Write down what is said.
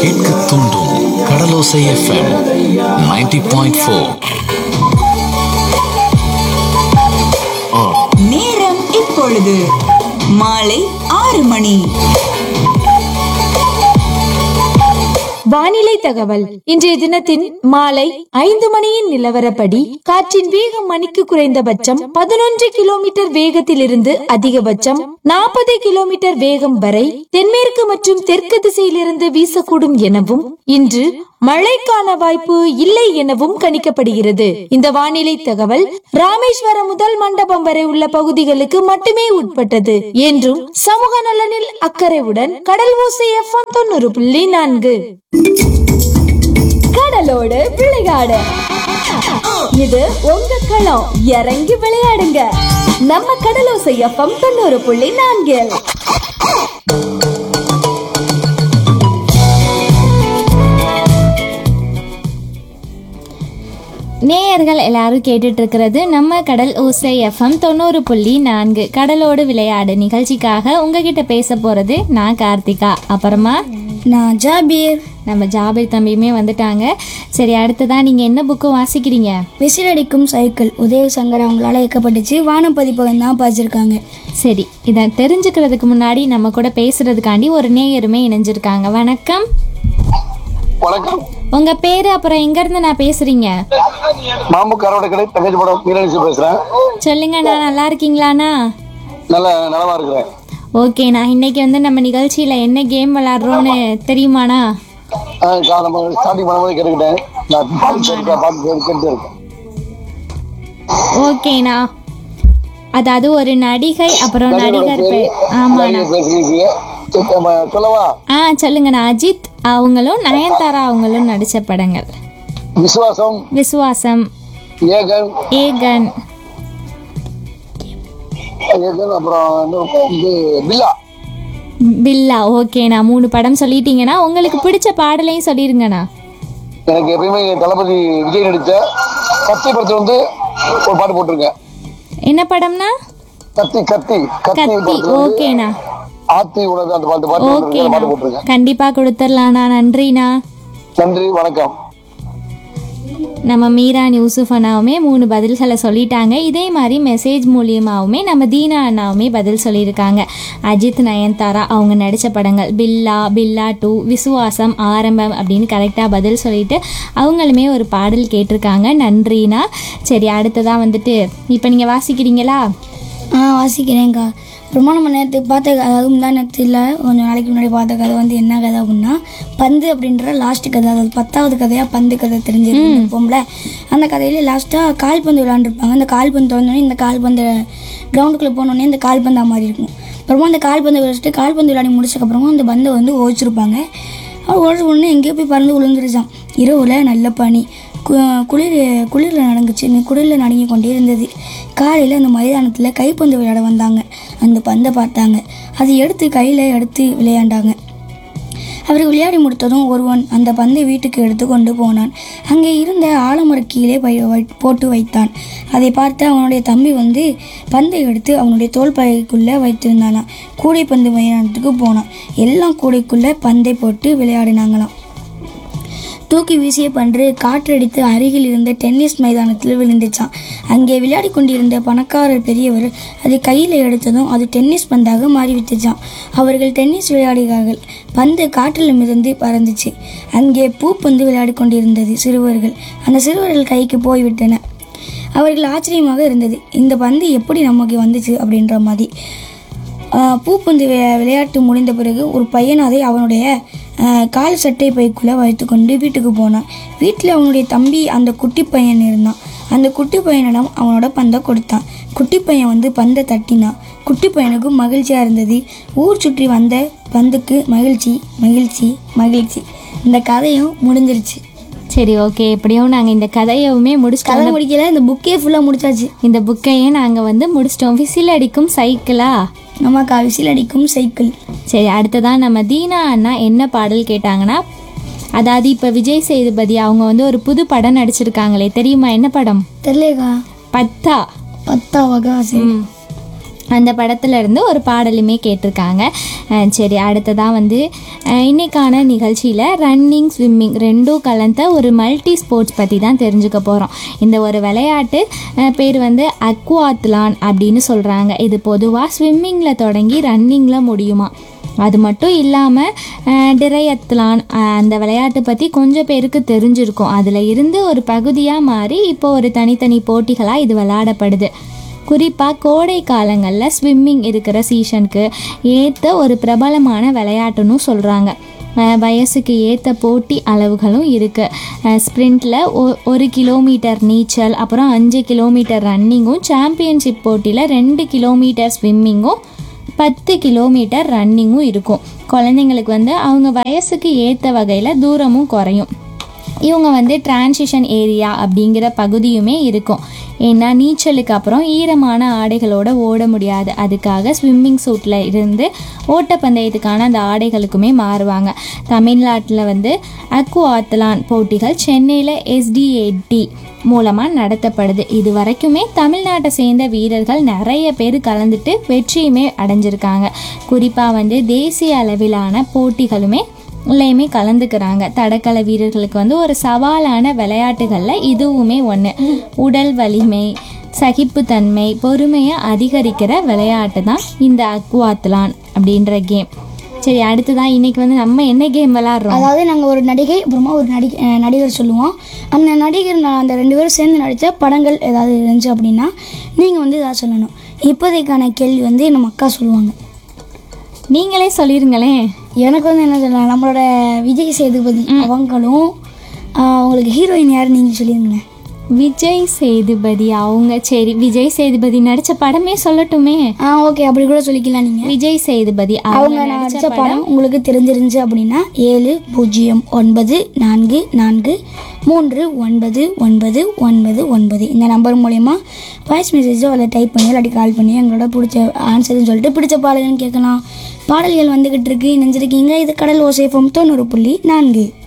கேட்க தூண்டும் கடலோசை FM 90.4 point four நேரம் இப்பொழுது மாலை ஆறு மணி வானிலை தகவல் இன்றைய தினத்தின் மாலை ஐந்து மணியின் நிலவரப்படி காற்றின் வேகம் மணிக்கு குறைந்தபட்சம் பதினொன்று கிலோமீட்டர் வேகத்திலிருந்து அதிகபட்சம் நாற்பது கிலோமீட்டர் வேகம் வரை தென்மேற்கு மற்றும் தெற்கு திசையிலிருந்து வீசக்கூடும் எனவும் இன்று மழைக்கான வாய்ப்பு இல்லை எனவும் கணிக்கப்படுகிறது இந்த வானிலை தகவல் ராமேஸ்வரம் முதல் மண்டபம் வரை உள்ள பகுதிகளுக்கு மட்டுமே உட்பட்டது என்றும் சமூக நலனில் அக்கறையுடன் கடல் ஓசை எஃப்எம் தொண்ணூறு புள்ளி நான்கு கடலோடு விளையாடு இது உங்க களம் இறங்கி விளையாடுங்க நம்ம கடலோசை எஃப்எம் தொண்ணூறு புள்ளி நான்கில் நேயர்கள் எல்லாரும் கேட்டுட்டு இருக்கிறது நம்ம கடல் ஓசை எஃப்எம் தொண்ணூறு புள்ளி நான்கு கடலோடு விளையாடு நிகழ்ச்சிக்காக உங்ககிட்ட பேச போறது நான் கார்த்திகா அப்புறமா நான் ஜாபீர் நம்ம ஜாபீர் தம்பியுமே வந்துட்டாங்க சரி அடுத்ததா நீங்க என்ன புக்கு வாசிக்கிறீங்க விசிலடிக்கும் சைக்கிள் உதய சங்கர் அவங்களால இயக்கப்பட்டுச்சு வானம் பதிப்பகம் தான் பாய்ச்சிருக்காங்க சரி இதை தெரிஞ்சுக்கிறதுக்கு முன்னாடி நம்ம கூட பேசுறதுக்காண்டி ஒரு நேயருமே இணைஞ்சிருக்காங்க வணக்கம் வணக்கம் உங்க பேரு அப்புறம் எங்க இருந்து நான் பேசுறீங்க மாம்பு கரோட கடை தங்கச்சி படம் மீனடிச்சு பேசுறேன் சொல்லுங்க நான் நல்லா இருக்கீங்களாண்ணா நல்ல நலமா இருக்கிறேன் ஓகே நான் இன்னைக்கு வந்து நம்ம நிகழ்ச்சியில என்ன கேம் விளையாடுறோம்னு தெரியுமாண்ணா ஆ, கா- நம்ம ஸ்டார்டிங் பண்ணும்போது கேட்டுக்கிட்டேன் நான் பாட்டு கேட்க பாட்டு கேட்டு கேட்டு இருக்கேன் ஓகேண்ணா அதாவது ஒரு நடிகை அப்புறம் நடிகர் பேரு, பேர் ஆமாண்ணா நிறைய பேசுறீங்க சரி, நம்ம சொல்லவா ஆ சொல்லுங்கண்ணா அஜித் அவங்களும் நயன்தாரா அவங்களும் நடிச்ச படங்கள் விசுவாசம் விசுவாசம் ஏகன் ஏகன் ஏகன் அப்புறம் இன்னொரு இது பில்லா பில்லா ஓகேண்ணா மூணு படம் சொல்லிட்டீங்கன்னா உங்களுக்கு பிடிச்ச பாடலையும் சொல்லிருங்கண்ணா எனக்கு எப்பயுமே தளபதி விஜய் நடித்த கத்தி படத்துல வந்து ஒரு பாட்டு போட்டிருக்கேன் என்ன படம்னா கத்தி கத்தி கத்தி கத்தி படத்துல வந்து ஓகேண்ணா ஆத்தி உனது அந்த பாட்டு பாட்டு போட்டிருக்கேன். ஓகேண்ணா பாட்டு போட்டிருக்கேன் கண்டிப்பா கொடுத்துடலாண்ணா நன்றிண்ணா நன்றி வணக்கம் நம்ம மீரான் யூசுஃப் அண்ணாவுமே மூணு பதில்களை சொல்லிட்டாங்க இதே மாதிரி மெசேஜ் மூலியமாகவுமே நம்ம தீனா அண்ணாவுமே பதில் சொல்லியிருக்காங்க அஜித் நயன்தாரா அவங்க நடித்த படங்கள் பில்லா பில்லா டூ விசுவாசம் ஆரம்பம் அப்படின்னு கரெக்டாக பதில் சொல்லிட்டு அவங்களுமே ஒரு பாடல் கேட்டிருக்காங்க நன்றினா சரி அடுத்ததாக வந்துட்டு இப்போ நீங்கள் வாசிக்கிறீங்களா ஆ வாசிக்கிறேன்க்கா அப்புறமா நம்ம நேற்று பார்த்த க- அதாவது முந்தா நேரத்தில் கொஞ்சம் நாளைக்கு முன்னாடி பார்த்த கதை வந்து என்ன கதை அப்படின்னா பந்து அப்படின்ற லாஸ்ட் கதை அதாவது பத்தாவது கதையாக பந்து கதை தெரிஞ்சிருப்போம்ல அந்த கதையில லாஸ்ட்டாக கால்பந்து விளாண்டுருப்பாங்க அந்த கால்பந்து திறந்தோடனே இந்த கால்பந்து கிரவுண்டுக்குள்ளே போனோடனே இந்த கால்பந்தா மாதிரி இருக்கும் அப்புறமா அந்த கால்பந்து வச்சுட்டு கால்பந்து விளையாடி முடிச்சக்கப்புறமா அந்த பந்தை வந்து ஓச்சிருப்பாங்க அவர் உடச்ச உடனே எங்கேயோ போய் பறந்து விழுந்துருச்சான் இரவில் நல்ல பனி கு- குளிர் குளிரில் நடந்துச்சு குளிரில் நடுங்கி கொண்டே இருந்தது காலையில் அந்த மைதானத்தில் கைப்பந்து விளையாட வந்தாங்க அந்த பந்தை பார்த்தாங்க அதை எடுத்து கையில் எடுத்து விளையாண்டாங்க அவர் விளையாடி முடித்ததும் ஒருவன் அந்த பந்தை வீட்டுக்கு எடுத்து கொண்டு போனான் அங்கே இருந்த ஆலமர கீழே வை வை- போட்டு வைத்தான் அதை பார்த்து அவனுடைய தம்பி வந்து பந்தை எடுத்து அவனுடைய தோல் பைக்குள்ளே வைத்திருந்தானா கூடைப்பந்து மைதானத்துக்கு போனான் எல்லாம் கூடைக்குள்ளே பந்தை போட்டு விளையாடினாங்களாம் தூக்கி வீசிய பன்று காற்றடித்து அருகில் இருந்த டென்னிஸ் மைதானத்தில் விழுந்துச்சான் அங்கே விளையாடி கொண்டிருந்த பணக்காரர் பெரியவர் அதை கையில் எடுத்ததும் அது டென்னிஸ் பந்தாக மாறிவிட்டுச்சான் அவர்கள் டென்னிஸ் விளையாடுகிறார்கள் பந்து காற்றில் மிதந்து பறந்துச்சு அங்கே பூப்பந்து விளையாடி கொண்டிருந்தது சிறுவர்கள் அந்த சிறுவர்கள் கைக்கு போய்விட்டன அவர்கள் ஆச்சரியமாக இருந்தது இந்த பந்து எப்படி நமக்கு வந்துச்சு அப்படின்ற மாதிரி ஆஹ் பூப்பந்து வி- விளையாட்டு முடிந்த பிறகு ஒரு பையன் அதை அவனுடைய ஆஹ் கால் சட்டை பைக்குள்ளே வைத்துக்கொண்டு வீட்டுக்கு போனான் வீட்டில் அவனுடைய தம்பி அந்த குட்டி பையன் இருந்தான் அந்த குட்டி பையனிடம் அவனோட பந்தை கொடுத்தான் குட்டி பையன் வந்து பந்தை தட்டினான் குட்டி பையனுக்கு மகிழ்ச்சியாக இருந்தது ஊர் சுற்றி வந்த பந்துக்கு மகிழ்ச்சி மகிழ்ச்சி மகிழ்ச்சி இந்த கதையும் முடிஞ்சிருச்சு சரி ஓகே எப்படியும் நாங்கள் இந்த கதையவுமே கதை முடிச்சிட்டோம் முடிக்கல இந்த புக்கே ஃபுல்லாக முடிச்சாச்சு இந்த புக்கையும் நாங்கள் வந்து முடிச்சிட்டோம் விசில் அடிக்கும் சைக்கிளா நமக்கு விசில் அடிக்கும் சைக்கிள் சரி அடுத்ததான் நம்ம தீனா அண்ணா என்ன பாடல் கேட்டாங்கன்னா அதாவது இப்போ விஜய் சேதுபதி அவங்க வந்து ஒரு புது படம் நடிச்சிருக்காங்களே தெரியுமா என்ன படம் தெரியலக்கா பத்தா பத்தா வகை சரி ம். அந்த படத்துல இருந்து ஒரு பாடலுமே கேட்டிருக்காங்க அஹ் சரி அடுத்ததாக வந்து அஹ் இன்னைக்கான நிகழ்ச்சியில் ரன்னிங் ஸ்விம்மிங் ரெண்டும் கலந்த ஒரு மல்டி ஸ்போர்ட்ஸ் பற்றி தான் தெரிஞ்சுக்க போகிறோம் இந்த ஒரு விளையாட்டு அஹ் பேர் வந்து அக்வாத்லான் அப்படின்னு சொல்கிறாங்க இது பொதுவாக ஸ்விம்மிங்கில் தொடங்கி ரன்னிங்கில் முடியுமா அது மட்டும் இல்லாமல் டிரையத்லான் அந்த விளையாட்டு பற்றி கொஞ்சம் பேருக்கு தெரிஞ்சிருக்கும் அதில் இருந்து ஒரு பகுதியாக மாறி இப்போ ஒரு தனித்தனி போட்டிகளாக இது விளையாடப்படுது குறிப்பாக கோடை காலங்களில் ஸ்விம்மிங் இருக்கிற சீசனுக்கு ஏற்ற ஒரு பிரபலமான விளையாட்டுன்னு சொல்கிறாங்க வயசுக்கு ஏற்ற போட்டி அளவுகளும் இருக்குது ஸ்ப்ரிண்டில் ஒரு கிலோமீட்டர் நீச்சல் அப்புறம் அஞ்சு கிலோமீட்டர் ரன்னிங்கும் சாம்பியன்ஷிப் போட்டியில் ரெண்டு கிலோமீட்டர் ஸ்விம்மிங்கும் பத்து கிலோமீட்டர் ரன்னிங்கும் இருக்கும் குழந்தைங்களுக்கு வந்து அவங்க வயசுக்கு ஏற்ற வகையில் தூரமும் குறையும் இவங்க வந்து டிரான்சிஷன் ஏரியா அப்படிங்கிற பகுதியுமே இருக்கும் ஏன்னா நீச்சலுக்கு அப்புறம் ஈரமான ஆடைகளோட ஓட முடியாது அதுக்காக ஸ்விம்மிங் சூட்டில் இருந்து ஓட்டப்பந்தயத்துக்கான அந்த ஆடைகளுக்குமே மாறுவாங்க தமிழ்நாட்டில் வந்து அக்குவாத்லான் போட்டிகள் சென்னையில் எஸ்டிஏடி மூலமாக நடத்தப்படுது இது வரைக்குமே தமிழ்நாட்டை சேர்ந்த வீரர்கள் நிறைய பேர் கலந்துட்டு வெற்றியுமே அடைஞ்சிருக்காங்க குறிப்பாக வந்து தேசிய அளவிலான போட்டிகளுமே எல்லாமே கலந்துக்கிறாங்க தடகள வீரர்களுக்கு வந்து ஒரு சவாலான விளையாட்டுகளில் இதுவுமே ஒன்று உடல் வலிமை சகிப்புத்தன்மை பொறுமையை அதிகரிக்கிற விளையாட்டு தான் இந்த அக்வாத்லான் அப்படின்ற கேம் சரி அடுத்ததான் இன்னைக்கு வந்து நம்ம என்ன கேம் விளாட்றோம் அதாவது நாங்கள் ஒரு நடிகை அப்புறமா ஒரு நடி அஹ் நடிகர் சொல்லுவோம் அந்த நடிகர் நான் அந்த ரெண்டு பேரும் சேர்ந்து நடித்த படங்கள் ஏதாவது இருந்துச்சு அப்படின்னா நீங்கள் வந்து ஏதாவது சொல்லணும் இப்போதைக்கான கேள்வி வந்து நம்ம அக்கா சொல்லுவாங்க நீங்களே சொல்லிருங்களேன் எனக்கு வந்து என்ன சொல்லலாம் நம்மளோட விஜய் சேதுபதி அவங்களும் ஆஹ் அவங்களுக்கு ஹீரோயின் யார் நீங்கள் சொல்லிடுங்களேன் விஜய் சேதுபதி அவங்க சரி விஜய் சேதுபதி நடித்த படமே சொல்லட்டுமே ஆ ஓகே அப்படி கூட சொல்லிக்கலாம் நீங்கள் விஜய் சேதுபதி அவங்க அவங்க நடித்த நடித்த படம் உங்களுக்கு தெரிஞ்சிருந்துச்சு அப்படின்னா ஏழு பூஜ்ஜியம் ஒன்பது நான்கு நான்கு மூன்று ஒன்பது ஒன்பது ஒன்பது ஒன்பது இந்த நம்பர் மூலயமா வாய்ஸ் மெசேஜோ அதில் டைப் பண்ணி இல்லாட்டி கால் பண்ணி எங்களோட பிடிச்ச ஆன்சர்னு சொல்லிட்டு பிடிச்ச பாடல்கள்னு கேட்கலாம் பாடல்கள் வந்துக்கிட்டு இருக்கு நினைச்சிருக்கீங்க இது கடல் ஓசேஃபம் தொண்ணூறு புள்ளி நான்கு